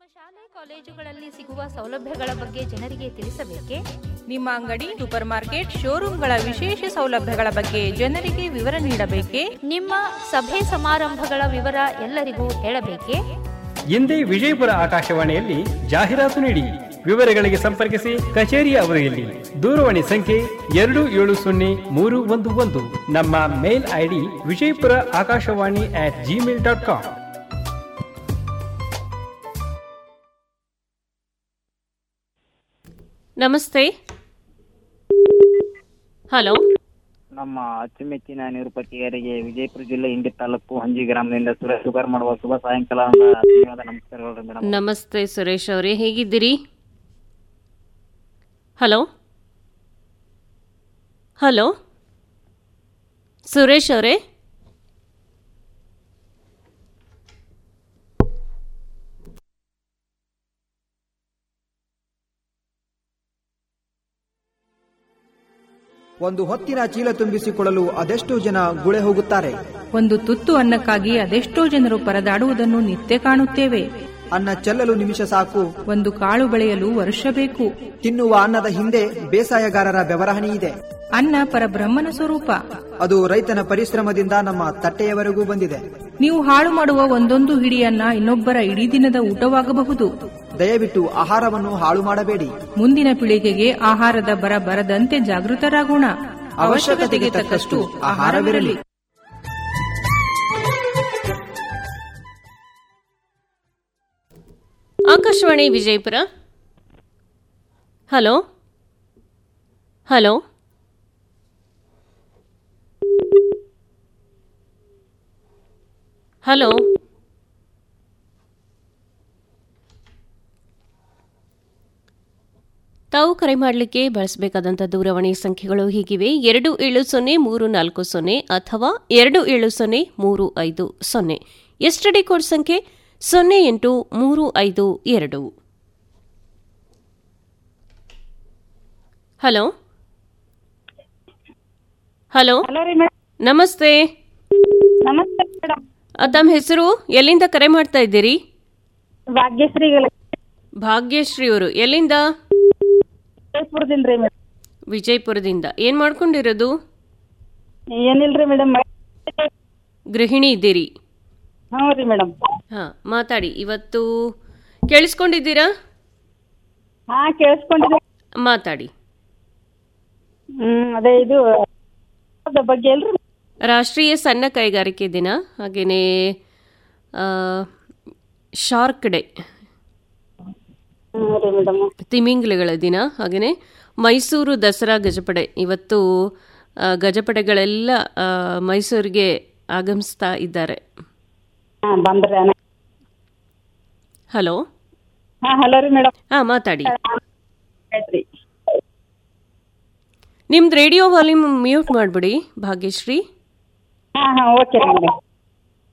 ಶಾಲೆ ಕಾಲೇಜುಗಳಲ್ಲಿ ಸಿಗುವ ಸೌಲಭ್ಯಗಳ ಬಗ್ಗೆ ಜನರಿಗೆ ತಿಳಿಸಬೇಕೇ ನಿಮ್ಮ ಅಂಗಡಿ ಸೂಪರ್ ಮಾರ್ಕೆಟ್ ಶೋರೂಮ್ಗಳ ವಿಶೇಷ ಸೌಲಭ್ಯಗಳ ಬಗ್ಗೆ ಜನರಿಗೆ ವಿವರ ನೀಡಬೇಕೇ ನಿಮ್ಮ ಸಭೆ ಸಮಾರಂಭಗಳ ವಿವರ ಎಲ್ಲರಿಗೂ ಹೇಳಬೇಕೇ ಎಂದೇ ವಿಜಯಪುರ ಆಕಾಶವಾಣಿಯಲ್ಲಿ ಜಾಹೀರಾತು ನೀಡಿ ವಿವರಗಳಿಗೆ ಸಂಪರ್ಕಿಸಿ ಕಚೇರಿಯ ಅವಧಿಯಲ್ಲಿ ದೂರವಾಣಿ ಸಂಖ್ಯೆ ಎರಡು ಏಳು ಸೊನ್ನೆ ಮೂರು ಒಂದು ಒಂದು ನಮ್ಮ mail ID Vijayapura Akashvani at gmail dot com ನಮಸ್ತೆ ಹಲೋ ನಮ್ಮ ಅಚ್ಚುಮೆಚ್ಚಿನ ನಿರೂಪಕಿಯರಿಗೆ ವಿಜಯಪುರ ಜಿಲ್ಲೆ ಇಂಡಿ ತಾಲೂಕು ಹಂಜಿ ಗ್ರಾಮದಿಂದ ಸುರೇಶ್ ಶುಗರ್ ಮಾಡುವ ಶುಭ ಸಾಯಂಕಾಲ ಧನ್ಯವಾದ ನಮಸ್ಕಾರಗಳು ಮೇಡಮ್ ನಮಸ್ತೆ ಸುರೇಶ್ ಅವರೇ ಹೇಗಿದ್ದೀರಿ ಹಲೋ ಹಲೋ ಸುರೇಶ್ ಅವರೇ ಒಂದು ಹೊತ್ತಿನ ಚೀಲ ತುಂಬಿಸಿಕೊಳ್ಳಲು ಅದೆಷ್ಟೋ ಜನ ಗುಳೆ ಹೋಗುತ್ತಾರೆ ಒಂದು ತುತ್ತು ಅನ್ನಕ್ಕಾಗಿ ಅದೆಷ್ಟೋ ಜನರು ಪರದಾಡುವುದನ್ನು ನಿತ್ಯ ಕಾಣುತ್ತೇವೆ ಅನ್ನ ಚೆಲ್ಲಲು ನಿಮಿಷ ಸಾಕು ಒಂದು ಕಾಳು ಬೆಳೆಯಲು ವರ್ಷ ಬೇಕು ತಿನ್ನುವ ಅನ್ನದ ಹಿಂದೆ ಬೇಸಾಯಗಾರರ ಬೆವರಹಣಿ ಇದೆ ಅನ್ನ ಪರಬ್ರಹ್ಮನ ಸ್ವರೂಪ ಅದು ರೈತನ ಪರಿಶ್ರಮದಿಂದ ನಮ್ಮ ತಟ್ಟೆಯವರೆಗೂ ಬಂದಿದೆ ನೀವು ಹಾಳು ಮಾಡುವ ಒಂದೊಂದು ಹಿಡಿಯನ್ನ ಇನ್ನೊಬ್ಬರ ಇಡೀ ದಿನದ ಊಟವಾಗಬಹುದು ದಯವಿಟ್ಟು ಆಹಾರವನ್ನು ಹಾಳು ಮಾಡಬೇಡಿ ಮುಂದಿನ ಪೀಳಿಗೆಗೆ ಆಹಾರದ ಬರ ಬರದಂತೆ ಜಾಗೃತರಾಗೋಣ ಅವಶ್ಯಕತೆಗೆ ತಕ್ಕಷ್ಟು ಆಹಾರವಿರಲಿ Akashvani Vijayapura hello hello hello ತಾವು ಕರೆ ಮಾಡಲಿಕ್ಕೆ ಬಳಸಬೇಕಾದಂಥ ದೂರವಾಣಿ ಸಂಖ್ಯೆಗಳು ಹೀಗಿವೆ ಎರಡು ಏಳು ಸೊನ್ನೆ ಮೂರು ನಾಲ್ಕು ಸೊನ್ನೆ ಅಥವಾ ಎರಡು ಏಳು ಸೊನ್ನೆ ಮೂರು ಐದು ಸೊನ್ನೆ ಎಸ್ಟಡಿ ಕೋಡ್ ಸಂಖ್ಯೆ ಸೊನ್ನೆ ಎಂಟು ಮೂರು ಐದು ಎರಡು ಹಲೋ ಹಲೋ ಹಲೋ ರೀ ಮೇಡಮ್ ನಮಸ್ತೆ ನಮಸ್ತೆ ಮೇಡಮ್ ಆ, ತಮ್ಮ ಹೆಸರು ಎಲ್ಲಿಂದ ಕರೆ ಮಾಡ್ತಾ ಇದ್ದೀರಿ ಭಾಗ್ಯಶ್ರೀ ಭಾಗ್ಯಶ್ರೀ ಅವರು ಎಲ್ಲಿಂದ ವಿಜಯಪುರದಿಂದ ರೀ ಮೇಡಮ್ ವಿಜಯಪುರದಿಂದ ಏನ್ ಮಾಡ್ಕೊಂಡಿರೋದು ಏನಿಲ್ರಿ ಮೇಡಮ್ ಗೃಹಿಣಿ ಇದ್ದೀರಿ ಹ್ಞೂ ರೀ ಮೇಡಮ್ ಹಾ ಮಾತಾಡಿ ಇವತ್ತು ಕೇಳಿಸ್ಕೊಂಡಿದ್ದೀರಾ ಹಾ ಕೇಳಿಸ್ಕೊಂಡಿದ್ದೆ ಮಾತಾಡಿ ಹ್ಮ್ ಅದೇ ಇದು ಅದ್ರ ಬಗ್ಗೆ ಎಲ್ರಿ ರಾಷ್ಟ್ರೀಯ ಸಣ್ಣ ಕೈಗಾರಿಕೆ ದಿನ ಹಾಗೆಯೇ ಶಾರ್ಕ್ ಡೇ ಹ್ಞೂ ರೀ ಮೇಡಮ್ ತಿಮಿಂಗಿಲಗಳ ದಿನ ಹಾಗೆಯೇ ಮೈಸೂರು ದಸರಾ ಗಜಪಡೆ ಇವತ್ತು ಆ, ಗಜಪಡೆಗಳೆಲ್ಲ ಆ, ಮೈಸೂರಿಗೆ ಆಗಮಿಸ್ತಾ ಇದ್ದಾರೆ ಹಾ ಬಂದ್ರಿ ಅಣ್ಣ ಹಲೋ ಹಾ ಹಲೋ ರೀ ಮೇಡಮ್ ಹಾ ಮಾತಾಡಿ ಆಯ್ತ್ರಿ ನಿಮ್ದು ರೇಡಿಯೋ ವಾಲ್ಯೂಮ್ ಮ್ಯೂಟ್ ಮಾಡಿಬಿಡಿ ಭಾಗ್ಯಶ್ರೀ ಹಾ ಹಾ ಓಕೆ ರೀ ಮೇಡಮ್